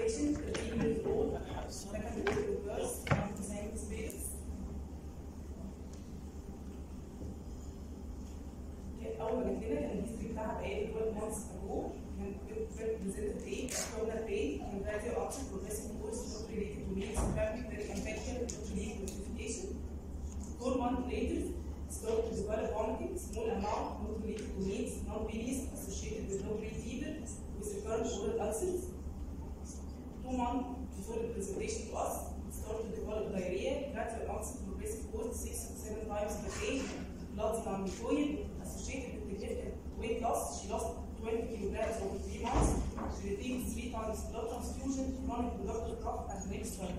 patient 13 years old second degree reverse anti space اول ما جت لنا كان الهيستوري بتاعها بقالي 12 months ago كان presented ايه abdominal pain and radio option progressive course not related to meals family very infection not related to notification four months later start to develop vomiting small amount not related to meals non bilious associated with no breath fever with recurrent oral ulcers two months before the presentation to us start to develop diarrhea gradual onset progressive course six to seven times per day blood non-mucoid associated with significant weight loss. She lost 20 kilograms over three months. She received three times blood transfusion, chronic productive cough, and next one.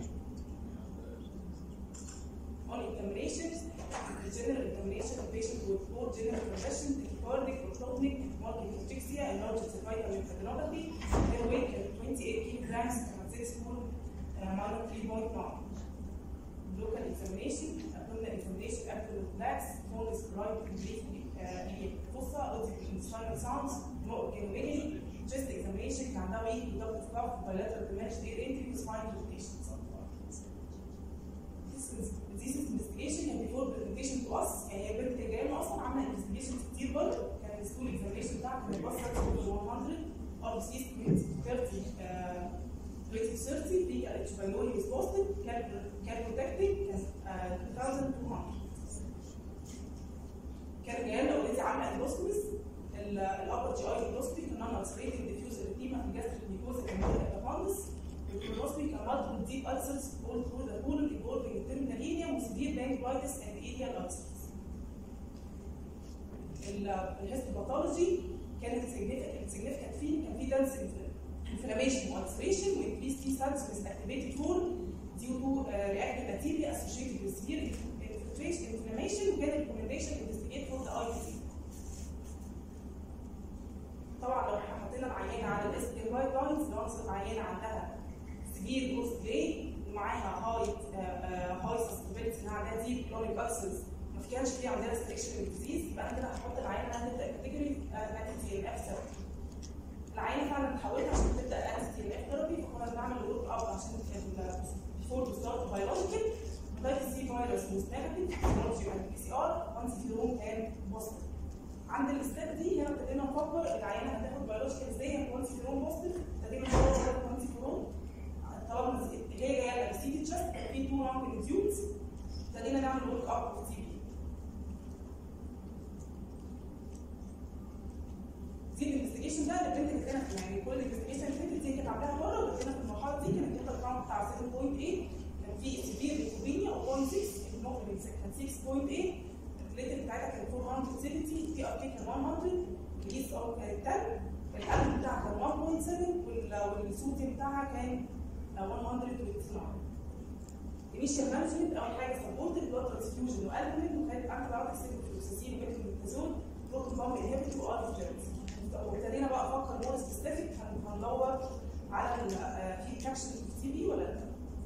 On examination, the general examination of patient with poor general congestion, tachycardic, orthopnic, multi-hypoxia, and large cervical lymphadenopathy. Their weight is 28 kilograms and six full uh, minus 3.9. Local examination, abdominal examination, abdominal flaps, bone described briefly fossa intestinal sounds no organomegaly chest examination كان عندها weak productive cough bilateral diminished air entry with fine rotations. This investigation كان before presentation to us يعني هي البنت اللي جايه لنا اصلا عامله investigation كتير برضه كان السكول examination بتاعها كان بس 100 ار سي 30 rated 30 the H pylori was positive can can protecting كان 2200 كان جايه لنا اوريدي عامله اندوسكوبيز الابر جي اي اندوسكوبي كان نون اكسريتنج ديفيوز اريتيما في جاستريك ميكوزا كان اباندس الكولوسكوبي كان مالتيبل ديب ulcers all through the colon involving terminal ileum وسيفير pancreatitis and ileal ulcers. الهيستوباثولوجي كانت significant significant فيه كان في dense inflammation ulceration with these T cells with activated form due to uh, reactive bacteria associated with severe inflammation وكان recommendation investigate for the IPC. طبعا لو احنا حطينا العيانه على الاس بي جايد لاينز لو انا العيانه عندها سيفير جروس بلاي ومعاها هاي هاي سسبيلتي انها عندها ديب كرونيك السرز ما كانش في عندها ريستريكشن للديزيز يبقى انا كده هحط العيانه انها تبدا كاتيجوري انتي ام اف ثيرابي. العيانه فعلا اتحولت عشان تبدا انتي ام اف ثيرابي فكنا بنعمل ورك اب عشان بيفور تو ستارت بيولوجيكال هيباتيتس سي فيروس was negative serology and PCR once اليوم كان بوزيتيف عند الستيب دي هنا ابتدينا نفكر العيانه هتاخد بيولوجيكال ازاي once اليوم بوزيتيف ابتدينا ندور once اليوم طالما هي جايه لنا بسيتي تشست في تو راوند انديوز ابتدينا نعمل ورك اب في تي بي دي الانفستيجيشن ده اللي البنت اللي كانت يعني كل الانفستيجيشن اللي فاتت دي كانت عاملاها بره وابتدينا في المرحله دي كانت التوتال كاونت بتاع 7.8 في سيفير ليكوبينيا او 0.6 الموجود كان 6.8 البليتر بتاعتها كانت 470 في ار كان 100 الايس ار كانت 10 القلب بتاعها كان 1.7 والسوتي بتاعها كان 129 انيشال مانجمنت اول حاجه سبورتد بلاد ترانسفيوجن والبومين وكانت انت بعرف سيكلوفلوكساسين وميتروميتازول بروتون بامب انهبيتور وار وابتدينا بقى افكر مور سبيسيفيك هندور على في تراكشن في تي بي ولا لا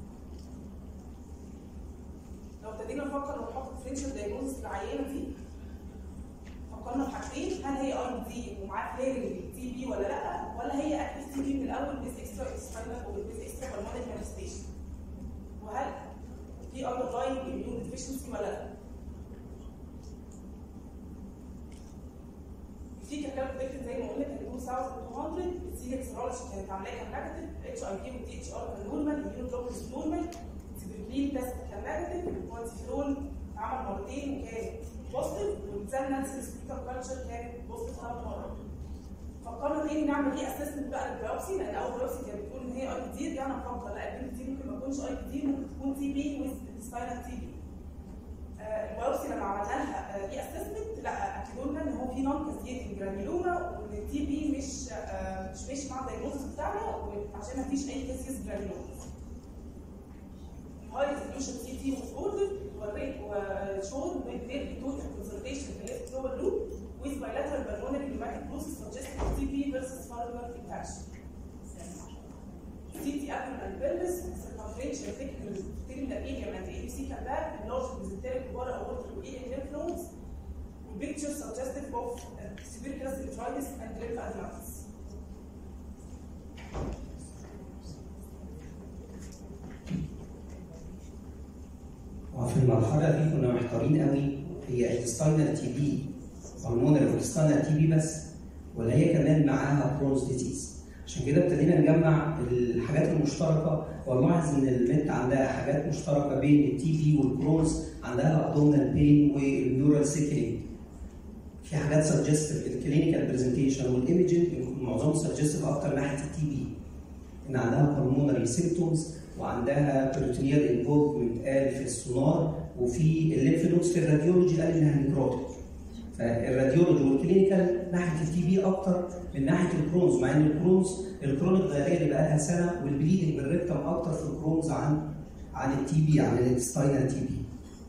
لو ابتدينا نفكر ونحط ديفرنشال دايجنوستس للعيانه دي فكرنا في حاجتين هل هي اي دي ومعاه فليرنج تي بي ولا لا ولا هي اكتف تي بي من الاول بيز اكسترا اكسترنال او بيز اكسترا بالمونيك مانيفستيشن وهل في اندرلاين اميون ديفيشنسي ولا لا في كان بريدكتد زي ما قلنا كان 2200 السي اكسرولوجي كانت عاملاه كان نيجاتيف اتش اي بي والتي اتش ار كان نورمال اميون جلوبولز نورمال سيبرلين تيست كان نيجاتيف الكوانتيفيرول عمل مرتين وكان بوزيتيف والسان نانسي سبيكر كلتشر كان بوزيتيف ثلاث مرات فكرنا تاني نعمل ايه اسسمنت بقى للبيوبسي لان اول بيوبسي كانت بتقول ان هي اي بي دي رجعنا نفكر لا البنت دي ممكن ما تكونش اي بي دي ممكن تكون تي بي ويز سباينال تي بي البيوبسي لما عملنا لها دي اسسمنت لا اكدوا لنا ان هو في نون كاسيتنج جرانيولوما وان التي بي مش آه مش ماشي مع الدايجنوستس بتاعنا وعشان ما فيش اي كاسيس جرانيولوما هاي ريزوليوشن تي تي was ordered وشون with very total consultation in the left lower loop with bilateral pulmonary pneumatic process suggesting TB versus valvular infection. CT abdomen pelvis, circumferential thickness, terminal ileum and ABC canal, enlarged mesenteric bar aortic ileum lymph nodes, picture suggestive of uh, severe gastritis and lymph adenosis. المرحله دي كنا محتارين قوي هي انتستاينال تي بي هرمونال انتستاينال تي بي بس ولا هي كمان معاها برونز ديزيز عشان كده ابتدينا نجمع الحاجات المشتركه ونلاحظ ان البنت عندها حاجات مشتركه بين التي بي والكرونز عندها ابدومينال بين والنيورال سيكلينج في حاجات سجستيف الكلينيكال برزنتيشن والايمجنج معظمهم سجستيف اكتر ناحيه التي بي ان عندها هرمونال سيمتومز وعندها بروتينيال انفولفمنت قال في السونار وفي الليمف نودز في الراديولوجي قال انها نيكروتيك فالراديولوجي والكلينيكال ناحيه التي بي اكتر من ناحيه الكرونز مع ان الكرونز الكرونيك ضياريه اللي بقى لها سنه والبليدنج بالريكتم اكتر في الكرونز عن عن التي بي عن الانتستاينال تي بي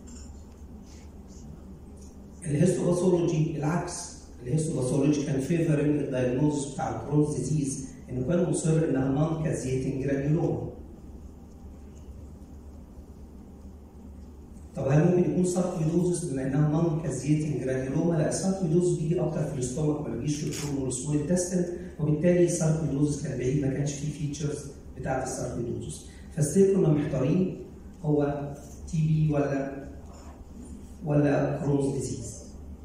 الهيستوباثولوجي العكس الهيستوباثولوجي كان فيفرنج الدايجنوز بتاع الكرونز ديزيز انه كان مصر انها نون كازيتنج جرانيولوما طب هل ممكن يكون ساركويدوزس بما انها نون كازيتنج جرانيولوما؟ لا الساركويدوزس بيجي اكتر في الاستومك ما بيجيش في الكرون والسمول انتستين وبالتالي الساركويدوزس كان بعيد ما كانش فيه فيتشرز بتاعت الساركويدوزس فستيل كنا محتارين هو تي بي ولا ولا كرونز ديزيز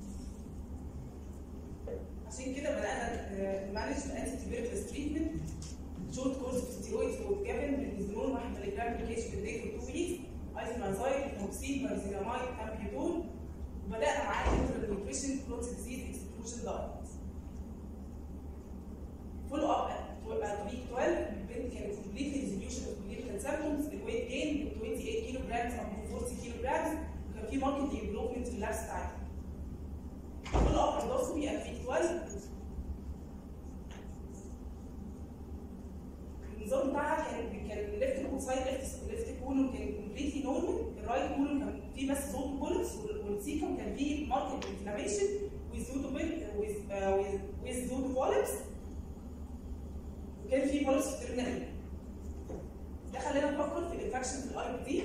عشان كده بدانا نمانج الانتي تيبيركلس تريتمنت شورت كورس اوف ستيرويدز وجابن بالنزولون 1 ملي جرام بير كيج بير داي فور 2 ويكس ايزونازايد موكسيد مارزينامايد كامبيوتول وبدانا معاه انترال نيوتريشن كرونز ديزيز اكسكلوجن دايت فولو اب at week 12 البنت كانت completely resolution of clinical symptoms الويت جين من 28 كيلو جرامز up to 40 كيلو جرامز وكان في ماركت امبروفمنت في اللابس بتاعتها فولو اب endoscopy at week 12 النظام بتاعها كان كان الليفت كول سايد ليفت ليفت كولون كان كومبليتلي نورمال الرايت كولون كان فيه بس زوت بولس والسيكم كان فيه ماركت انفلاميشن ويز زوت ويز ويز زوت بولبس وكان فيه بولس في الترمينال ده خلانا نفكر في الانفكشن في الاي بي دي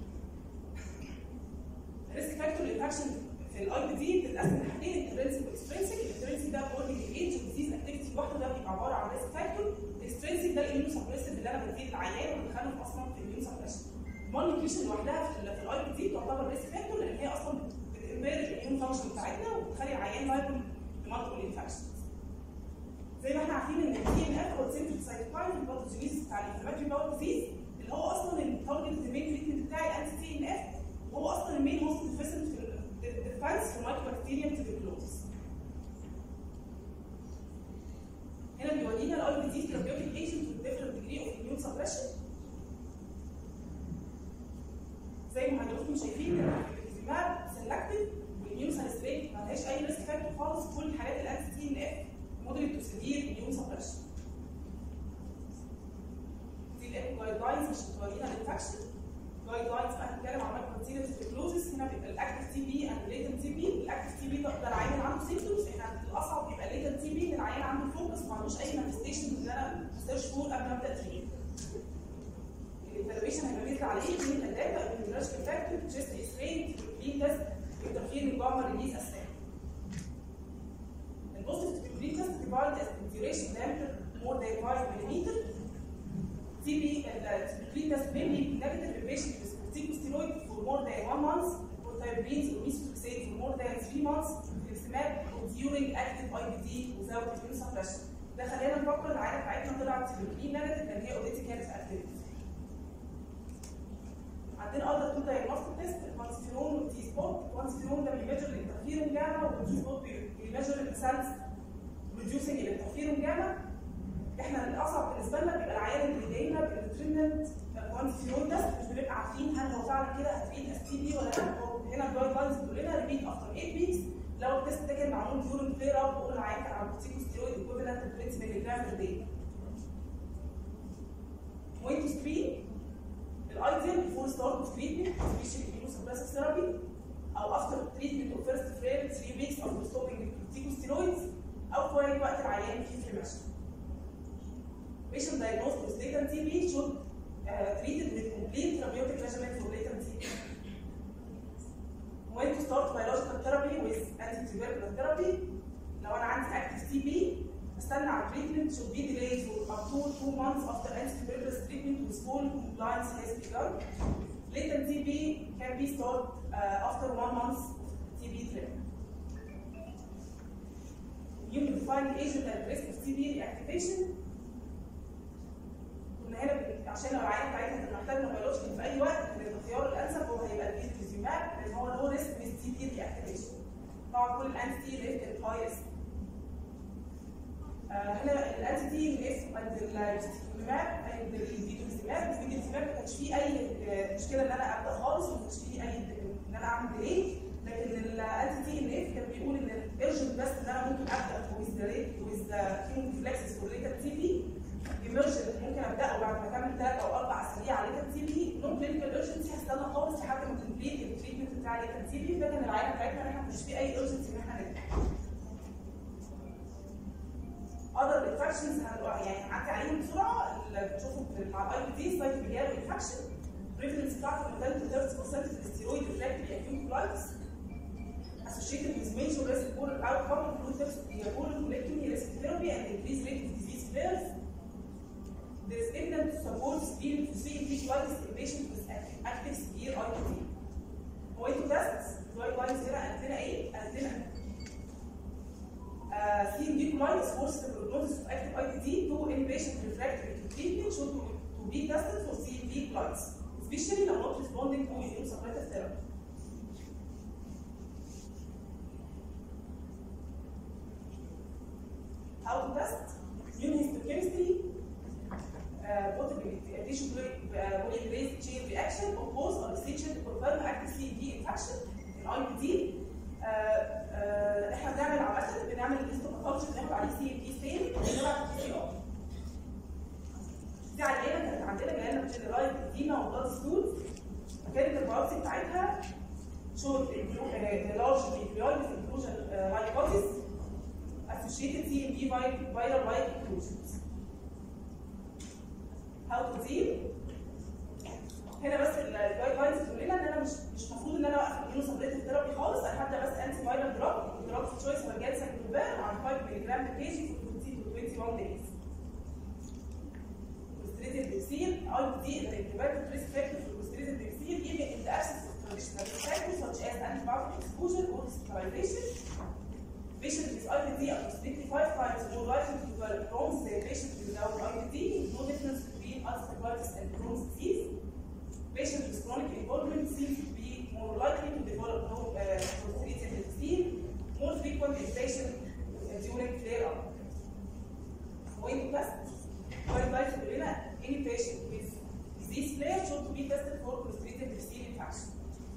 الريسك فاكتور الانفكشن في الاي بي دي بتتقسم لحاجتين الانترنسيك والاكسترنسيك الانترنسيك ده بوردنج الايدج والديزيز اكتيفيتي لوحده ده بيبقى عباره عن ريسك فاكتور الاكسترنسيك ده الاميون سبريسيف اللي انا بديه للعيان وبدخله اصلا في الاميون سبريشن المال نيوتريشن لوحدها في الاي بي دي تعتبر ريسك فاكتور لان هي اصلا بتمبير الاميون فانكشن بتاعتنا وبتخلي العيان لايبل لمالتيبل انفكشن زي ما احنا عارفين ان الدي ان اف هو السنترال سايتوكاين الباثوجينيسيس بتاع الانفلاماتوري باور ديزيز اللي هو اصلا التارجت المين تريتمنت بتاعي الانتي تي ان اف وهو اصلا المين هوست ديفيسنت في الديفنس في مايكروبكتيريم تيبيكلوزس هنا بيورينا الاي بي دي ثيرابيوتيك ايجنت والديفرنت ديجري اوف اميون سبريشن زي ما حضراتكم شايفين الريزوماب سيلكتيف والاميون سالستريت ما لهاش اي ريسك فاكتور خالص كل الحالات الانتي تي ان اف مودريت تو سيفير اميون سبريشن دي الايكو جايد لاينز عشان تورينا الانفكشن جايد لاينز بقى هنتكلم عن مايكروبكتيريم تيبيكلوزس هنا بيبقى الاكتف تي بي اند ليتنت تي بي الاكتف تي بي ده العيان عنده سيمتومز احنا الاصعب بيبقى ليتنت تي بي ان العيان عنده فوكس ما عندوش اي مانيفستيشن ان انا سيرش فور قبل ما ابدا تريد الانفلاميشن هيبقى بيطلع عليه كلينيكال داتا immunological فاكتور تشيست اكس راي كلين تيست انترفيرنج جاما ريليز اسام البوزيتيف كلين تيست divided as duration diameter more than 5 mm TB and clean test may be negative in patient with corticosteroid for more than one month, or thyroids or methotrexate for more than three months, infliximab during active IBD without immune suppression. ده خلينا نفكر العينه بتاعتنا طلعت كلين نيجاتيف لان هي اوريدي كانت اكتيف. عندنا اذر تو دايجنوستيك تيست الكوانسفيرون والتي سبوت، الكوانسفيرون ده بيميجر الانترفيرون جاما والتي سبوت بيميجر السيلز بروديوسنج الانترفيرون جاما احنا الاصعب بالنسبه لنا بيبقى العيان اللي جاي لنا بالتريتمنت كوانتيفيون ده مش بنبقى عارفين هل هو فعلا كده هتريد اس تي بي ولا لا هو هنا الجايد لاينز بتقول لنا ريبيت افتر 8 ويكس لو التست ده كان معمول ديورنج فلير اب بقول العيان كان على كورتيكوستيرويد ايكوفالنت 20 مللي جرام بير داي بوينت 3 الايديال بيفور ستارت اوف تريتمنت سبيشال immunosuppressive ثيرابي او افتر تريتمنت اوف فيرست فريم 3 ويكس افتر ستوبنج الكورتيكوستيرويدز او في وقت العيان فيه انفلاميشن patient diagnosed with latent TB should uh, treated with complete therapeutic regimen for latent TB. When to start biological therapy with anti-tubercular therapy لو انا عندي active TB استنى على treatment should be delayed for up to two months after anti-tubercular treatment with full compliance has begun. latent TB can be stored uh, after one month TB treatment. Immune defining agent at risk of TB reactivation كنا هنا بن- عشان لو العيان بتاعتنا كنا محتاجه بيولوجيكال في اي وقت كان الخيار الانسب هو هيبقى البيزيماب لان هو لو ريسك من تي بي رياكتيفيشن طبعا كل الانتي تي ريت هاي ريسك هنا الانتي تي اف عند البيزيماب عند البيزيماب البيزيماب ما كانش فيه اي آه، مشكله ان انا ابدا خالص وما كانش فيه اي ان انا اعمل ديلي لكن الانتي تي ان اف كان بيقول ان الارجنت بس ان انا ممكن ابدا ويز ذا ريت ويز ذا كيموفلكسس فور تي بي ايمرجنت ممكن ابداه بعد ما اكمل ثلاث او اربع اسابيع على ليتن تي بي نون كلينيكال ايرجنسي هستنى خالص لحد ما تمبليت التريتمنت بتاع ليتن تي بي ده كان العينه بتاعتنا ان احنا مش في اي ايرجنسي ان احنا نبدا. اذر انفكشنز يعني هعدي عليهم بسرعه اللي بتشوفوا في- مع الاي بي دي سايت بيجارو انفكشن بريفلنس بتاعته من 30 30% في الاستيرويد ريفراكتيف اكيوت كولايتس associated with major risk for outcome include colectomy, risk therapy, and increased rate of disease flares. There is evidence to support severe severe visualitis in patients with active severe IPT. هو انتوا تيست فيجواليتس هنا عندنا ايه؟ عندنا سي ام دي كولايتس worse the prognosis of active IPT to inpatient refractory to treatment should to, to be tested for CMV colitis, especially when not responding to immunosuppressive therapy. how to test immunohistochemistry, uh, possibly addition to uh, polymerase chain reaction oppose or essential to confirm active CMV infection in IBD. Uh, uh, احنا بنعمل عامة بنعمل الهيستوباثولوجي بناخد عليه سي ام بي ستين ونبعت بي سي ار. دي عيانة كانت عندنا جايه لنا جنرالايز اديما وبلاد ستول كانت البيوبسي بتاعتها showed a large nucleoid with inclusion uh, hypothesis associated CMV vi- viral like inclusions. How to deal? هنا بس الجايد لاينز بتقول لنا ان انا مش مش المفروض ان انا اوقف الاميونو سبريتيف ثيرابي خالص انا هبدا بس انتي فايرال دراج دراج في تشويس مرجان ساكلوبان عن 5 ملي جرام بر كي جي في 21 days. Restricted vaccine, IPD is a preventive risk factor for restricted vaccine even in the absence of traditional risk factors such as antibiotic exposure or hospitalization. Patients with IPD are restricted five times more likely to develop Crohn's than patients without IPD, no difference between ulcerative colitis and Crohn's disease. Patients with chronic involvement seem to be more likely to develop no uh, prostatitis disease, more frequent infection uh, during flare-up. When test, when life any patient with disease flare should be tested for clostridium difficile infection.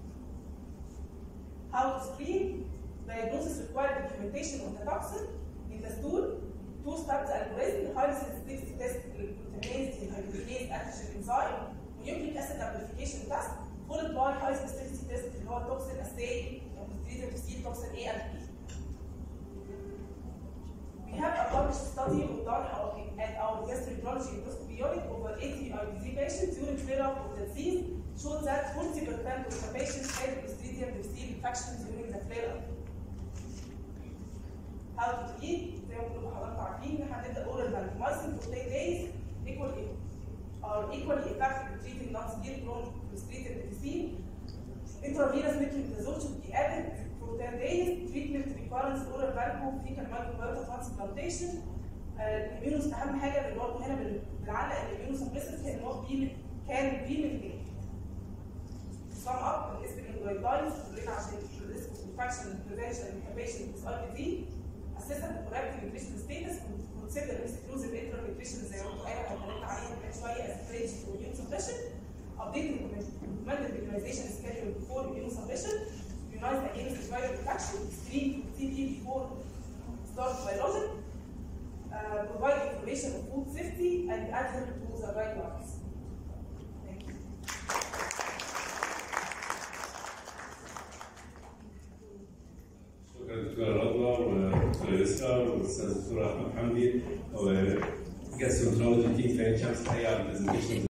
How to screen? Diagnosis requires documentation of the toxin in the stool, two steps algorithm, highly sensitivity test glutamase, dehydrogenase antigen enzyme, nucleic acid amplification test, followed by high specificity test اللي هو toxin assay, clostridium difficile toxin A and B. We have a published study we've done our, at our gastroenterology endoscopy unit over 80 IBD patients during flare-up of the disease showed that 40% of the patients had Clostridium difficile infection during the flare-up. How to treat? زي ما كلكم حضراتكم عارفين ان احنا هنبدا اورال vancomycin for 10 days equally are equally effective in treating non-severe Clostridium difficile. Intravenous metronidazole should be added for 10 days. Treatment recurrence oral vancom fecal microbiota transplantation. الاميونوس اهم حاجه اللي برضه هنا بن- بنعلق الاميونوس سبريسيف ان هو بي كان بي من sum up بالنسبه للجايد لاينز كلنا عشان الريسك اوف انفكشن بريفنشن انهبيشن with IBD assess the correct nutritional status consider exclusive intra nutrition زي ما قلت ايوه احنا اتكلمنا عليها من شويه as stage for immune suppression update the recommended immunization schedule before immune suppression immunize against viral infection screen TB before start biologic uh, provide information on food safety and adhere to the guidelines. Thank you. شكرا دكتوره رضوى ودكتوره يسرا والاستاذ الدكتور احمد حمدي وجاسترونترولوجي تيم في عين شمس الحقيقه على البرزنتيشن